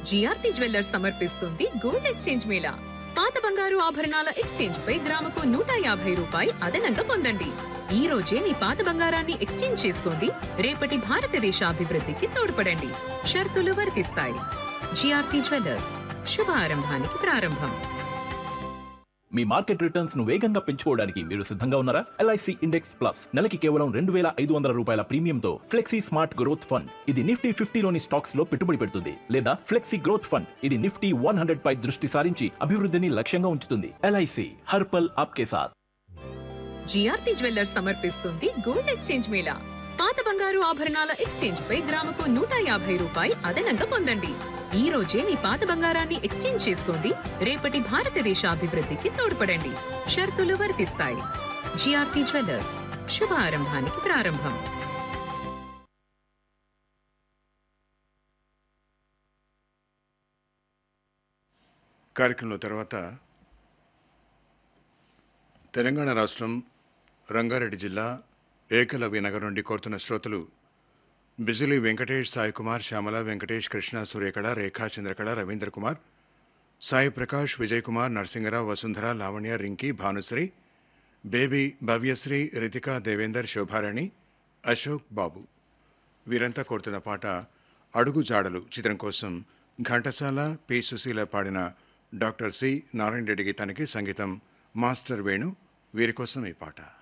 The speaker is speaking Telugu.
జిఆర్టీ జ్యువెల్లర్స్ సమర్పిస్తుంది గోల్డ్ ఎక్స్చేంజ్ మేళా పాత బంగారు ఆభరణాల ఎక్స్చేంజ్ పై గ్రాముకు నూట యాభై రూపాయి అదనంగా పొందండి ఈ రోజే మీ పాత బంగారాన్ని ఎక్స్చేంజ్ చేసుకోండి రేపటి భారతదేశ అభివృద్ధికి తోడ్పడండి షరతులు వర్తిస్తాయి జిఆర్టీ జ్యువెల్లర్స్ శుభారంభానికి ప్రారంభం మీ మార్కెట్ రిటర్న్స్ ను వేగంగా పెంచుకోవడానికి మీరు సిద్ధంగా ఉన్నారా ఎల్ఐసి ఇండెక్స్ ప్లస్ నెలకి కేవలం రెండు వేల ఐదు వందల రూపాయల ప్రీమియంతో ఫ్లెక్సీ స్మార్ట్ గ్రోత్ ఫండ్ ఇది నిఫ్టీ ఫిఫ్టీలోని స్టాక్స్ లో పెట్టుబడి పెడుతుంది లేదా ఫ్లెక్సీ గ్రోత్ ఫండ్ ఇది నిఫ్టీ వన్ హండ్రెడ్ పై దృష్టి సారించి అభివృద్ధిని లక్ష్యంగా ఉంచుతుంది ఎల్ఐసి హర్పల్ ఆప్కే సాత్ జిఆర్టీ జ్యువెల్లర్స్ సమర్పిస్తుంది గోల్డ్ ఎక్స్చేంజ్ మేళా పాత బంగారు ఆభరణాల ఎక్స్చేంజ్ పై గ్రాముకు నూట యాభై రూపాయి అదనంగా పొందండి ఈ రోజే మీ పాత బంగారాన్ని ఎక్స్చేంజ్ చేసుకోండి రేపటి భారతదేశ అభివృద్ధికి తోడ్పడండి షరతులు వర్తిస్తాయి జిఆర్టీ జ్యువెల్లర్స్ శుభారంభానికి ప్రారంభం కార్యక్రమంలో తర్వాత తెలంగాణ రాష్ట్రం రంగారెడ్డి జిల్లా ఏకలవ్య నగర్ నుండి కోరుతున్న శ్రోతలు బిజిలీ వెంకటేష్ సాయి కుమార్ శ్యామల వెంకటేష్ కృష్ణ సూర్యకళ రేఖా చంద్రకళ రవీంద్ర కుమార్ సాయి ప్రకాష్ విజయ్ కుమార్ నరసింగరావు వసుంధర లావణ్య రింకీ భానుశ్రీ బేబీ భవ్యశ్రీ రితిక దేవేందర్ శోభారాణి అశోక్ బాబు వీరంతా కోరుతున్న పాట అడుగు జాడలు చిత్రం కోసం ఘంటసాల పి సుశీల పాడిన డాక్టర్ సి నారాయణ రెడ్డి గీతానికి సంగీతం మాస్టర్ వేణు వీరి కోసం ఈ పాట